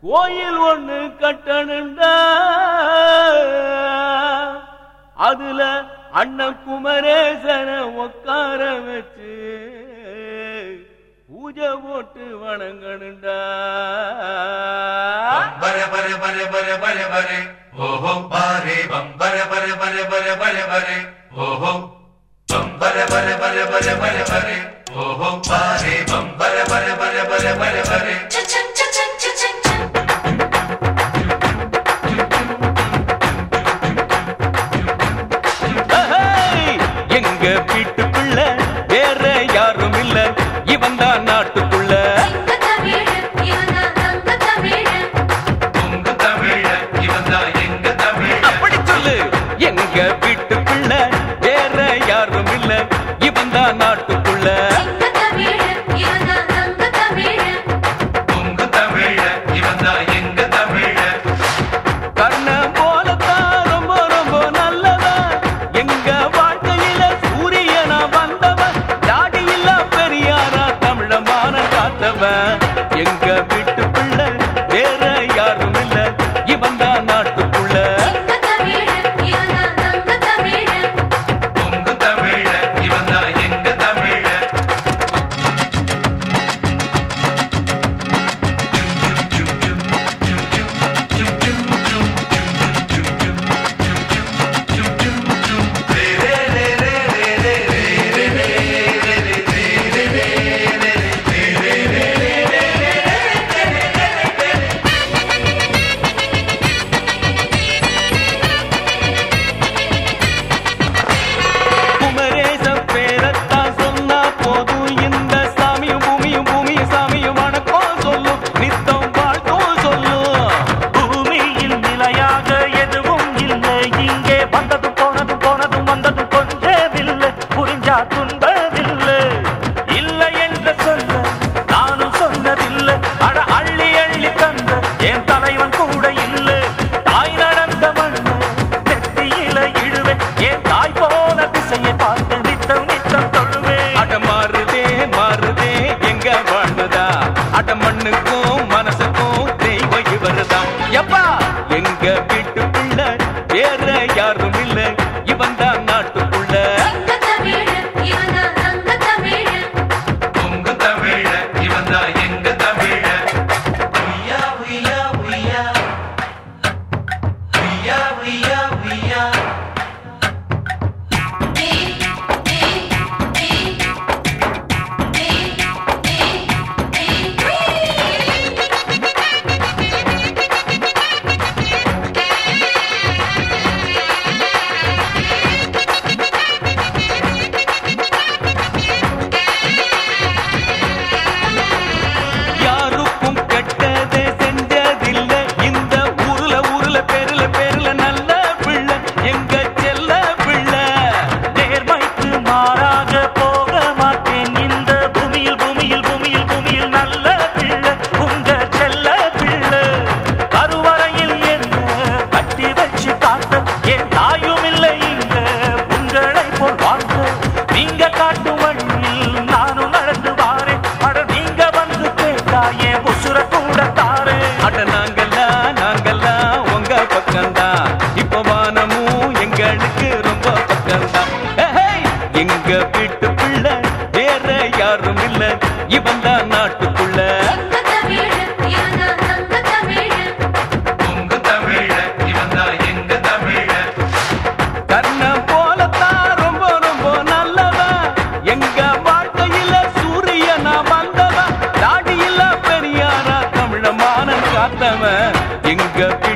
கோயில் ஒண்ணு கட்டணுண்டா அதுல அண்ணன் குமரேசன உட்கார வச்சு பூஜை போட்டு வணங்கணுண்டா பர பர பர பர பர பர ஓஹோ பாரே பம்பர பர பர பர பர பர ஓஹோ பம்பர பர பர பர பர பர ஓஹோ பாரே பம்பர பர பர பர பர பர Cha-ching, cha-ching, cha-ching, cha. ஏய், எங்க வீட்டுக்குள்ள வேற யாரும் இல்ல இவன் தான் நாட்டுக்குள்ள எங்க தமிழ், இவன்தான் தங்க தமிழ். உங்க தமிழ இவன் தான் எங்க தமிழ அப்படி சொல்லு எங்க வீட்டுக்குள்ள வேற யாரும் இல்ல இவன் தான் நாட்டுக்குள்ள எங்க தமிழ், இவன்தான் தங்க தமிழ். உங்க தமிழ இவன் தான் எங்க தமிழ கண்ண போலத்தான் ரொம்ப ரொம்ப நல்லவன் எங்க வாழ்க்கையில சூரியனா வந்தவன் ஜாடி இல்ல பெரியாரா தமிழமான காத்தவன் எங்க வீட்டுக்குள்ள வேற யாரும் இல்ல இவன் தான் நாட்டுக்குள்ள எங்க தமிழ், இவன்தான் தங்க தமிழ். உங்க தமிழ இவன் தான் எங்க தமிழ குமரேசன் பேரத்தான் சொன்னா போதும் இந்த சாமியும் பூமியும் பூமியும் சாமியும் வணக்கம் சொல்லும் நித்தம் வாழ்த்தும் சொல்லும் பூமியில் நிலையாக எதுவும் இல்லை இங்கே வந்ததும் போனதும் போனதும் வந்ததும் கொஞ்சமில்லை புரிஞ்சா துன்பமில்லை இல்லை என்று சொல்ல நானும் சொன்னதில்லை அட அள்ளி அள்ளி தந்த என் தலைவன் கூட இல்லை தாய் நடந்த மண்ணு நெத்தியில இழுவேன் என் தாய் போன திசையை பார்த்து நித்தம் நித்தம் தொழுவேன் அட மாறுதே மாறுதே எங்க வாழ்வதா அட மண்ணுக்கும் மனசுக்கும் தெய்வம் இவருதான் எப்பா எங்க வீட்டுக்குள்ள வேற யாரும் இல்ல இவன் தான் நாட்டுக்குள்ள எங்க தமிழ், இவன்தான் தங்க தமிழ். உங்க தமிழ இவன் தான் எங்க தமிழ உய்யா உய்யா உய்யா உய்யா உய்யா உய்யா யாருக்கும் கெட்டதே செஞ்சதில்ல இந்த ஊர்ல ஊர்ல பேருல பேருல நல்ல பிள்ளை எங்க செல்ல பிள்ளை நேர்மைக்கு மாறாக போக மாட்டேன் இந்த பூமியில் பூமியில் பூமியில் பூமியில் நல்ல பிள்ளை உங்க செல்ல பிள்ளை கருவறையில் என்ன கட்டி வச்சு காத்த என் தாயும் இல்லை இங்க உங்களை போல் வாழ்ந்த நீங்க காட்டும் வழியில் நானும் நடந்து வாரேன் அட நீங்க வந்து கேட்டா என் உசுர கூட தாரேன் அட நாங்கெல்லாம் நாங்கெல்லாம் உங்க பக்கம்தான் இப்ப வானமும் எங்களுக்கு ரொம்ப பக்கம்தான் ஏஹேய், எங்க வீட்டு பிள்ளை வேற யாரும் இல்ல இவன் தான் நாட்டுக்குள்ள எங்க தமிழ், இவன்தான் தங்க தமிழ். உங்க தமிழ இவன் தான் எங்க தமிழ கர்ணன் போலத்தான் ரொம்ப ரொம்ப நல்லவன் எங்க வாழ்க்கையில சூரியனா வந்தவன் தாடியில பெரியாரா தமிழமான காத்தவன் எங்க வீட்டு